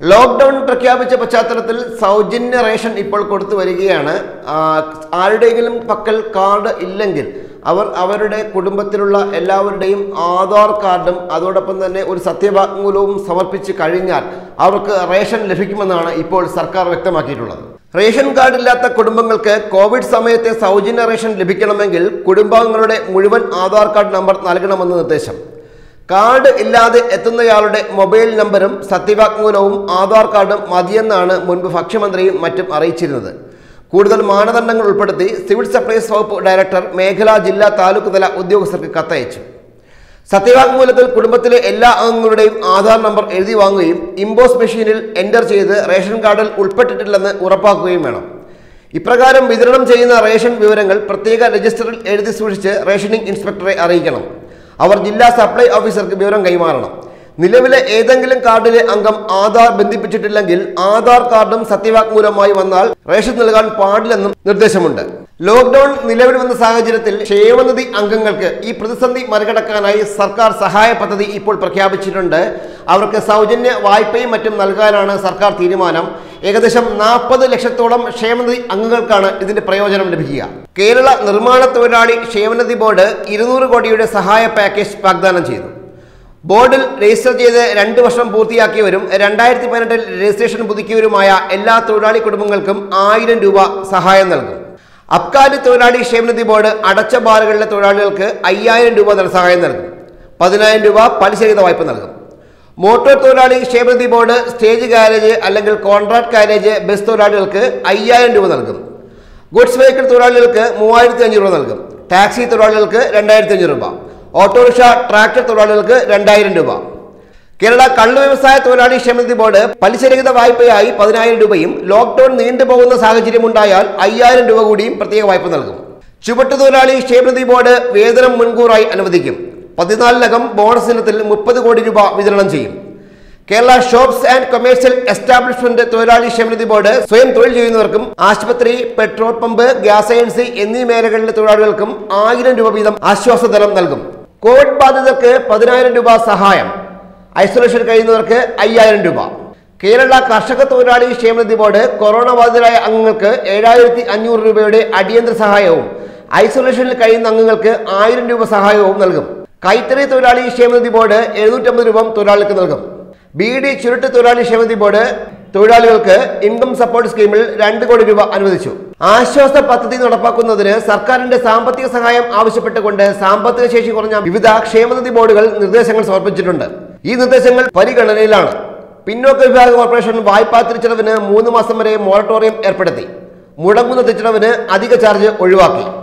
lockdown പ്രഖ്യാപിച്ച പശ്ചാത്തലത്തിൽ സൗജന്യ റേഷൻ ഇപ്പോൾ കൊടുത്തു വരികയാണ് ആ, ആരുടെയെങ്കിലും പക്കൽ കാർഡ് ഇല്ലെങ്കിൽ അവർ അവരുടെ കുടുംബത്തിലുള്ള എല്ലാവരുടെയും ആധാർ കാർഡും അതോടൊപ്പം തന്നെ ഒരു സത്യവാങ്മൂലവും സമർപ്പിച്ച് കഴിഞ്ഞാൽ അവർക്ക് റേഷൻ ലഭിക്കുമെന്നാണ് ഇപ്പോൾ സർക്കാർ വ്യക്തമാക്കിയിട്ടുള്ളത് റേഷൻ കാർഡ് ഇല്ലാത്ത കുടുംബങ്ങൾക്ക് കോവിഡ് സമയത്തെ സൗജന്യ റേഷൻ ലഭിക്കണമെങ്കിൽ കുടുംബാംഗങ്ങളുടെ മുഴുവൻ ആധാർ കാർഡ് നമ്പർ നൽകണമെന്ന് നിർദ്ദേശം കാർഡ് ഇല്ലാതെ എത്തുന്നയാളുടെ മൊബൈൽ നമ്പറും സത്യവാങ്മൂലവും ആധാർ കാർഡും മതിയെന്നാണ് മുൻപ് ഭക്ഷ്യമന്ത്രിയും മറ്റും അറിയിച്ചിരുന്നത് കൂടുതൽ മാനദണ്ഡങ്ങൾ ഉൾപ്പെടുത്തി സിവിൽ സപ്ലൈസ് വകുപ്പ് ഡയറക്ടർ മേഖലാ ജില്ലാ താലൂക്ക് തല ഉദ്യോഗസ്ഥർക്ക് കത്തയച്ചു സത്യവാങ്മൂലത്തിൽ കുടുംബത്തിലെ എല്ലാ അംഗങ്ങളുടെയും ആധാർ നമ്പർ എഴുതി വാങ്ങുകയും ഇമ്പോസ് മെഷീനിൽ എൻ്റർ ചെയ്ത് റേഷൻ കാർഡിൽ ഉൾപ്പെട്ടിട്ടില്ലെന്ന് ഉറപ്പാക്കുകയും വേണം ഇപ്രകാരം വിതരണം ചെയ്യുന്ന റേഷൻ വിവരങ്ങൾ പ്രത്യേക രജിസ്റ്ററിൽ എഴുതി സൂക്ഷിച്ച് റേഷനിംഗ് ഇൻസ്പെക്ടറെ അറിയിക്കണം അവർ ജില്ലാ സപ്ലൈ ഓഫീസർക്ക് വിവരം കൈമാറണം നിലവിലെ ഏതെങ്കിലും കാർഡിലെ അംഗം ആധാർ ബന്ധിപ്പിച്ചിട്ടില്ലെങ്കിൽ ആധാർ കാർഡും സത്യവാങ്മൂലമായി വന്നാൽ റേഷൻ നൽകാൻ പാടില്ലെന്നും നിർദ്ദേശമുണ്ട് ലോക്ക്ഡൌൺ നിലവിൽ വന്ന സാഹചര്യത്തിൽ ക്ഷേമനിധി അംഗങ്ങൾക്ക് ഈ പ്രതിസന്ധി മറികടക്കാനായി സർക്കാർ സഹായ പദ്ധതി ഇപ്പോൾ പ്രഖ്യാപിച്ചിട്ടുണ്ട് അവർക്ക് സൗജന്യ വായ്പയും മറ്റും നൽകാനാണ് സർക്കാർ തീരുമാനം ഏകദേശം നാൽപ്പത് ലക്ഷത്തോളം ക്ഷേമനിധി അംഗങ്ങൾക്കാണ് ഇതിന്റെ പ്രയോജനം ലഭിക്കുക കേരള നിർമ്മാണ തൊഴിലാളി ക്ഷേമനിധി ബോർഡ് ഇരുന്നൂറ് കോടിയുടെ സഹായ പാക്കേജ് വാഗ്ദാനം ചെയ്തു ബോർഡിൽ രജിസ്റ്റർ ചെയ്ത് രണ്ട് വർഷം പൂർത്തിയാക്കിയവരും രണ്ടായിരത്തി പതിനെട്ടിൽ രജിസ്ട്രേഷൻ പുതുക്കിയവരുമായ എല്ലാ തൊഴിലാളി കുടുംബങ്ങൾക്കും ആയിരം രൂപ സഹായം നൽകും അബ്കാരി തൊഴിലാളി ക്ഷേമനിധി ബോർഡ് അടച്ച ബാറുകളിലെ തൊഴിലാളികൾക്ക് അയ്യായിരം രൂപ ധനസഹായം നൽകും പതിനായിരം രൂപ പലിശരഹിത വായ്പ നൽകും മോട്ടോർ തൊഴിലാളി ക്ഷേമനിധി ബോർഡ് സ്റ്റേജ് ഗാരേജ് അല്ലെങ്കിൽ കോൺട്രാക്ട് ഗാരേജ് ബസ് തൊഴിലാളികൾക്ക് അയ്യായിരം രൂപ നൽകും ഗുഡ്സ് വെഹിക്കിൾ തൊഴിലാളികൾക്ക് മൂവായിരത്തി അഞ്ഞൂറ് രൂപ നൽകും ടാക്സി തൊഴിലാളികൾക്ക് രണ്ടായിരത്തി അഞ്ഞൂറ് രൂപ ഓട്ടോറിക്ഷ ട്രാക്ടർ തൊഴിലാളികൾക്ക് രണ്ടായിരം രൂപ കേരള കള്ളു വ്യവസായ തൊഴിലാളി ക്ഷേമനിധി ബോർഡ് പലിശരഹിത വായ്പയായി പതിനായിരം രൂപയും ലോക്ക്ഡൌൺ നീണ്ടുപോകുന്ന സാഹചര്യമുണ്ടായാൽ അയ്യായിരം രൂപ കൂടിയും പ്രത്യേക വായ്പ നൽകും ചുവട്ട് തൊഴിലാളി ക്ഷേമനിധി ബോർഡ് വേതനം മുൻകൂറായി അനുവദിക്കും പതിനാലിനകം ബോണസ് ഇനത്തിൽ മുപ്പത് കോടി രൂപ വിതരണം ചെയ്യും Kerala shops and commercial establishment തൊഴിലാളി ക്ഷേമനിധി ബോർഡ് സ്വയം തൊഴിൽ ചെയ്യുന്നവർക്കും ആശുപത്രി പെട്രോൾ പമ്പ് ഗ്യാസ് ഏജൻസി എന്നീ മേഖലകളിലെ തൊഴിലാളികൾക്കും ആയിരം രൂപ വീതം ആശ്വാസധനം നൽകും കോവിഡ് ബാധിതർക്ക് പതിനായിരം രൂപ സഹായം ഐസൊലേഷൻ കഴിയുന്നവർക്ക് അയ്യായിരം രൂപ കേരള കർഷക തൊഴിലാളി ക്ഷേമനിധി ബോർഡ് കൊറോണ ബാധിതരായ അംഗങ്ങൾക്ക് ഏഴായിരത്തി അഞ്ഞൂറ് രൂപയുടെ അടിയന്തര സഹായവും ഐസൊലേഷനിൽ കഴിയുന്ന അംഗങ്ങൾക്ക് ആയിരം രൂപ സഹായവും നൽകും കൈത്തറി തൊഴിലാളി ക്ഷേമനിധി ബോർഡ് എഴുന്നൂറ്റമ്പത് രൂപ തൊഴിലാളിക്ക് നൽകും ബി ഡി ചുരുട്ട് തൊഴിലാളി ക്ഷേമനിധി ബോർഡ് തൊഴിലാളികൾക്ക് ഇൻകം സപ്പോർട്ട് സ്കീമിൽ രണ്ട് കോടി രൂപ അനുവദിച്ചു ആശ്വാസ പദ്ധതി നടപ്പാക്കുന്നതിന് സർക്കാരിന്റെ സാമ്പത്തിക സഹായം ആവശ്യപ്പെട്ടുകൊണ്ട് സാമ്പത്തിക ശേഷി കുറഞ്ഞ വിവിധ ക്ഷേമനിധി ബോർഡുകൾ നിർദ്ദേശങ്ങൾ സമർപ്പിച്ചിട്ടുണ്ട് ഈ നിർദ്ദേശങ്ങൾ പരിഗണനയിലാണ് പിന്നോക്ക വിഭാഗ കോർപ്പറേഷൻ വായ്പാ തിരിച്ചടവിന് മൂന്ന് മാസം വരെ മൊറട്ടോറിയം ഏർപ്പെടുത്തി മുടങ്ങുന്ന തിരിച്ചടവിന് അധിക ചാർജ് ഒഴിവാക്കി